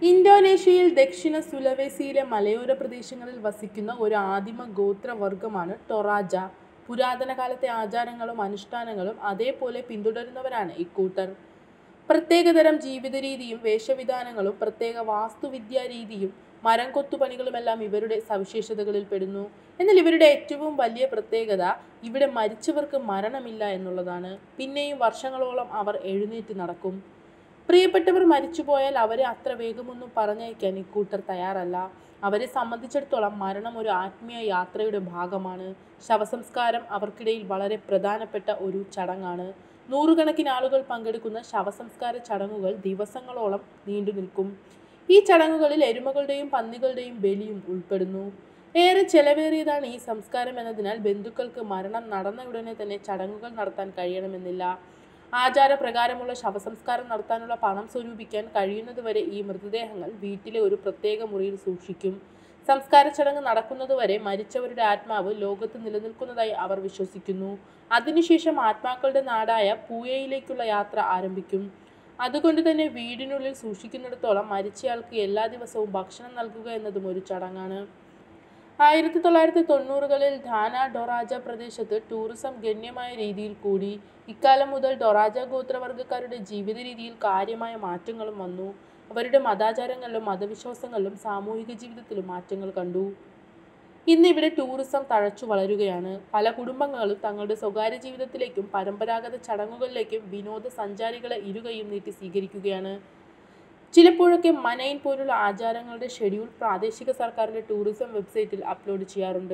ഇന്തോനേഷ്യയിൽ ദക്ഷിണ സുലവേസിയിലെ മലയോര പ്രദേശങ്ങളിൽ വസിക്കുന്ന ഒരു ആദിമ ഗോത്രവർഗമാണ് ടൊറാജ പുരാതന കാലത്തെ ആചാരങ്ങളും അനുഷ്ഠാനങ്ങളും അതേപോലെ പിന്തുടരുന്നവരാണ് ഇക്കൂട്ടർ പ്രത്യേകതരം ജീവിത രീതിയും വേഷവിധാനങ്ങളും പ്രത്യേക വാസ്തുവിദ്യാ രീതിയും മരം കൊത്തുപണികളുമെല്ലാം ഇവരുടെ സവിശേഷതകളിൽ പെടുന്നു എന്നാൽ ഇവരുടെ ഏറ്റവും വലിയ പ്രത്യേകത ഇവിടെ മരിച്ചവർക്ക് മരണമില്ല എന്നുള്ളതാണ് പിന്നെയും വർഷങ്ങളോളം അവർ എഴുന്നേറ്റ് നടക്കും പ്രിയപ്പെട്ടവർ മരിച്ചുപോയാൽ അവരെ അത്ര വേഗമൊന്നും പറഞ്ഞയക്കാൻ ഇക്കൂട്ടർ തയ്യാറല്ല അവരെ സംബന്ധിച്ചിടത്തോളം മരണം ഒരു ആത്മീയ യാത്രയുടെ ഭാഗമാണ് ശവസംസ്കാരം അവർക്കിടയിൽ വളരെ പ്രധാനപ്പെട്ട ഒരു ചടങ്ങാണ് നൂറുകണക്കിന് ആളുകൾ പങ്കെടുക്കുന്ന ശവസംസ്കാര ചടങ്ങുകൾ ദിവസങ്ങളോളം നീണ്ടു നിൽക്കും ഈ ചടങ്ങുകളിൽ എരുമകളുടെയും പന്നികളുടെയും ബലിയും ഉൾപ്പെടുന്നു ഏറെ ചെലവേറിയതാണ് ഈ സംസ്കാരം എന്നതിനാൽ ബന്ധുക്കൾക്ക് മരണം നടന്ന ഉടനെ തന്നെ ചടങ്ങുകൾ നടത്താൻ കഴിയണമെന്നില്ല ആചാരപ്രകാരമുള്ള ശവസംസ്കാരം നടത്താനുള്ള പണം സ്വരൂപിക്കാൻ കഴിയുന്നതുവരെ ഈ മൃതദേഹങ്ങൾ വീട്ടിലെ ഒരു പ്രത്യേക മുറിയിൽ സൂക്ഷിക്കും സംസ്കാര ചടങ്ങ് നടക്കുന്നതുവരെ മരിച്ചവരുടെ ആത്മാവ് ലോകത്ത് നിലനിൽക്കുന്നതായി അവർ വിശ്വസിക്കുന്നു അതിനുശേഷം ആത്മാക്കളുടെ നാടായ പൂയയിലേക്കുള്ള യാത്ര ആരംഭിക്കും അതുകൊണ്ട് തന്നെ വീടിനുള്ളിൽ സൂക്ഷിക്കുന്നിടത്തോളം മരിച്ചയാൾക്ക് എല്ലാ ദിവസവും ഭക്ഷണം നൽകുക എന്നതും ഒരു ചടങ്ങാണ് ആയിരത്തി തൊള്ളായിരത്തി തൊണ്ണൂറുകളിൽ ധാന ഡൊറാജ പ്രദേശത്ത് ടൂറിസം ഗണ്യമായ രീതിയിൽ കൂടി ഇക്കാലം മുതൽ ഡൊറാജ ഗോത്രവർഗ്ഗക്കാരുടെ ജീവിത രീതിയിൽ കാര്യമായ മാറ്റങ്ങളും വന്നു അവരുടെ മതാചാരങ്ങളിലും മതവിശ്വാസങ്ങളിലും സാമൂഹിക ജീവിതത്തിലും മാറ്റങ്ങൾ കണ്ടു ഇന്ന് ഇവിടെ ടൂറിസം തഴച്ചു വളരുകയാണ് പല കുടുംബങ്ങളും തങ്ങളുടെ സ്വകാര്യ ജീവിതത്തിലേക്കും പരമ്പരാഗത ചടങ്ങുകളിലേക്കും വിനോദസഞ്ചാരികളെ ഇരുകയും നീട്ടി സ്വീകരിക്കുകയാണ് ചിലപ്പോഴൊക്കെ മനൈൻ പോലുള്ള ആചാരങ്ങളുടെ ഷെഡ്യൂൾ പ്രാദേശിക സർക്കാരിൻ്റെ ടൂറിസം വെബ്സൈറ്റിൽ അപ്ലോഡ് ചെയ്യാറുണ്ട്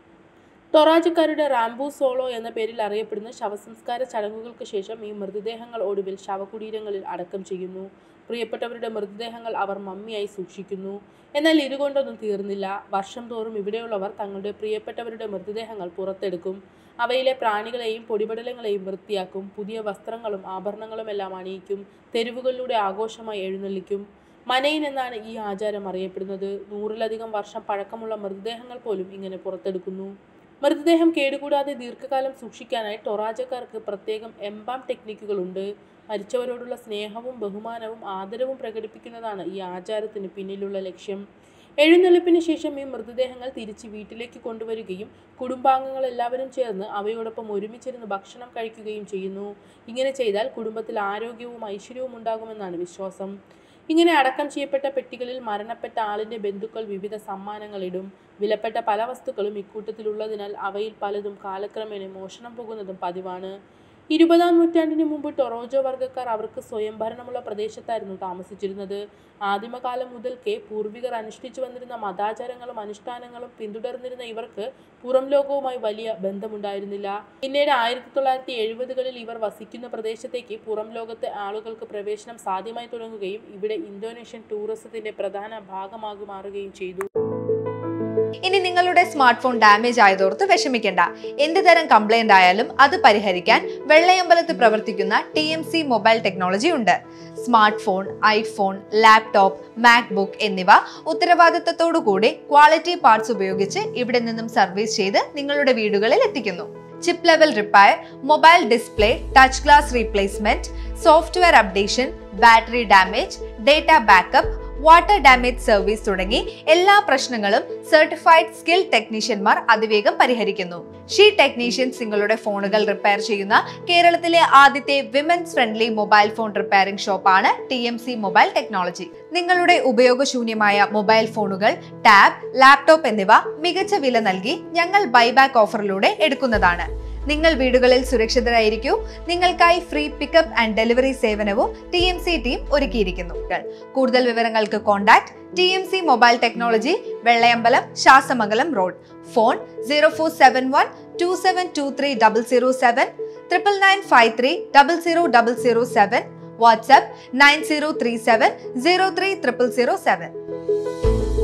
ടൊറാജക്കാരുടെ റാംബു സോളോ എന്ന പേരിൽ അറിയപ്പെടുന്ന ശവസംസ്കാര ചടങ്ങുകൾക്ക് ശേഷം ഈ മൃതദേഹങ്ങൾ ഒടുവിൽ ശവകുടീരങ്ങളിൽ അടക്കം ചെയ്യുന്നു പ്രിയപ്പെട്ടവരുടെ മൃതദേഹങ്ങൾ അവർ മമ്മിയായി സൂക്ഷിക്കുന്നു എന്നാൽ ഇതുകൊണ്ടൊന്നും തീർന്നില്ല വർഷം തോറും ഇവിടെയുള്ളവർ തങ്ങളുടെ പ്രിയപ്പെട്ടവരുടെ മൃതദേഹങ്ങൾ പുറത്തെടുക്കും അവയിലെ പ്രാണികളെയും പൊടിപടലങ്ങളെയും വൃത്തിയാക്കും പുതിയ വസ്ത്രങ്ങളും ആഭരണങ്ങളും എല്ലാം അണിയിക്കും തെരുവുകളിലൂടെ ആഘോഷമായി എഴുന്നള്ളിക്കും മനയിൻ എന്നാണ് ഈ ആചാരം അറിയപ്പെടുന്നത് നൂറിലധികം വർഷം പഴക്കമുള്ള മൃതദേഹങ്ങൾ പോലും ഇങ്ങനെ പുറത്തെടുക്കുന്നു മൃതദേഹം കേടുകൂടാതെ ദീർഘകാലം സൂക്ഷിക്കാനായി ടൊറാജക്കാർക്ക് പ്രത്യേകം എംബാം ടെക്നിക്കുകളുണ്ട് മരിച്ചവരോടുള്ള സ്നേഹവും ബഹുമാനവും ആദരവും പ്രകടിപ്പിക്കുന്നതാണ് ഈ ആചാരത്തിന് പിന്നിലുള്ള ലക്ഷ്യം എഴുന്നള്ളിപ്പിന് ശേഷം ഈ മൃതദേഹങ്ങൾ തിരിച്ച് വീട്ടിലേക്ക് കൊണ്ടുവരികയും കുടുംബാംഗങ്ങൾ എല്ലാവരും ചേർന്ന് അവയോടൊപ്പം ഒരുമിച്ചിരുന്ന് ഭക്ഷണം കഴിക്കുകയും ചെയ്യുന്നു ഇങ്ങനെ ചെയ്താൽ കുടുംബത്തിൽ ആരോഗ്യവും ഐശ്വര്യവും ഉണ്ടാകുമെന്നാണ് വിശ്വാസം ഇങ്ങനെ അടക്കം ചെയ്യപ്പെട്ട പെട്ടികളിൽ മരണപ്പെട്ട ആളിന്റെ ബന്ധുക്കൾ വിവിധ സമ്മാനങ്ങൾ ഇടും വിലപ്പെട്ട പല വസ്തുക്കളും ഇക്കൂട്ടത്തിലുള്ളതിനാൽ അവയിൽ പലതും കാലക്രമേണ മോഷണം പോകുന്നതും പതിവാണ് ഇരുപതാം നൂറ്റാണ്ടിന് മുമ്പ് ടൊറോജോ വർഗ്ഗക്കാർ അവർക്ക് സ്വയംഭരണമുള്ള പ്രദേശത്തായിരുന്നു താമസിച്ചിരുന്നത് ആദിമകാലം മുതൽക്കേ പൂർവികർ അനുഷ്ഠിച്ചു വന്നിരുന്ന മതാചാരങ്ങളും അനുഷ്ഠാനങ്ങളും പിന്തുടർന്നിരുന്ന ഇവർക്ക് പുറം ലോകവുമായി വലിയ ബന്ധമുണ്ടായിരുന്നില്ല പിന്നീട് ആയിരത്തി തൊള്ളായിരത്തി എഴുപതുകളിൽ ഇവർ വസിക്കുന്ന പ്രദേശത്തേക്ക് പുറം ലോകത്തെ ആളുകൾക്ക് പ്രവേശനം സാധ്യമായി തുടങ്ങുകയും ഇവിടെ ഇന്തോനേഷ്യൻ ടൂറിസത്തിന്റെ പ്രധാന ഭാഗമാകി മാറുകയും ചെയ്തു ഇനി നിങ്ങളുടെ സ്മാർട്ട് ഫോൺ ഡാമേജ് ആയതോർത്ത് വിഷമിക്കേണ്ട എന്ത് തരം കംപ്ലൈന്റ് ആയാലും അത് പരിഹരിക്കാൻ വെള്ളയമ്പലത്ത് പ്രവർത്തിക്കുന്ന T M C mobile technology ഉണ്ട് smart phone iPhone laptop MacBook എന്നിവ ഉത്തരവാദിത്തത്തോടുകൂടി ക്വാളിറ്റി പാർട്സ് ഉപയോഗിച്ച് ഇവിടെ നിന്നും സർവീസ് ചെയ്ത് നിങ്ങളുടെ വീടുകളിൽ എത്തിക്കുന്നു chip level repair mobile display touch glass replacement software updation battery damage data backup water damage service തുടങ്ങി എല്ലാ പ്രശ്നങ്ങളും സർട്ടിഫൈഡ് സ്കിൽ ടെക്നീഷ്യന്മാർ അതിവേഗം പരിഹരിക്കുന്നു ഷീ ടെക്നീഷ്യൻസ് നിങ്ങളുടെ ഫോണുകൾ റിപ്പയർ ചെയ്യുന്ന കേരളത്തിലെ ആദ്യത്തെ women's friendly mobile phone repairing ഷോപ്പാണ് T M C mobile technology നിങ്ങളുടെ ഉപയോഗശൂന്യമായ മൊബൈൽ ഫോണുകൾ ടാബ് ലാപ്ടോപ്പ് എന്നിവ മികച്ച വില നൽകി ഞങ്ങൾ ബൈബാക്ക് ഓഫറിലൂടെ എടുക്കുന്നതാണ് നിങ്ങൾ വീടുകളിൽ സുരക്ഷിതരായിരിക്കൂ നിങ്ങൾക്കായി ഫ്രീ പിക്കപ്പ് ആൻഡ് ഡെലിവറി സേവനവും ടി എം സി ടീം ഒരുക്കിയിരിക്കുന്നു കൂടുതൽ വിവരങ്ങൾക്ക് contact T M C mobile technology Vellayambalam Sasthamangalam road phone zero four seven one two seven two three double zero seven triple nine five three double zero double zero seven WhatsApp nine zero three seven zero three triple zero seven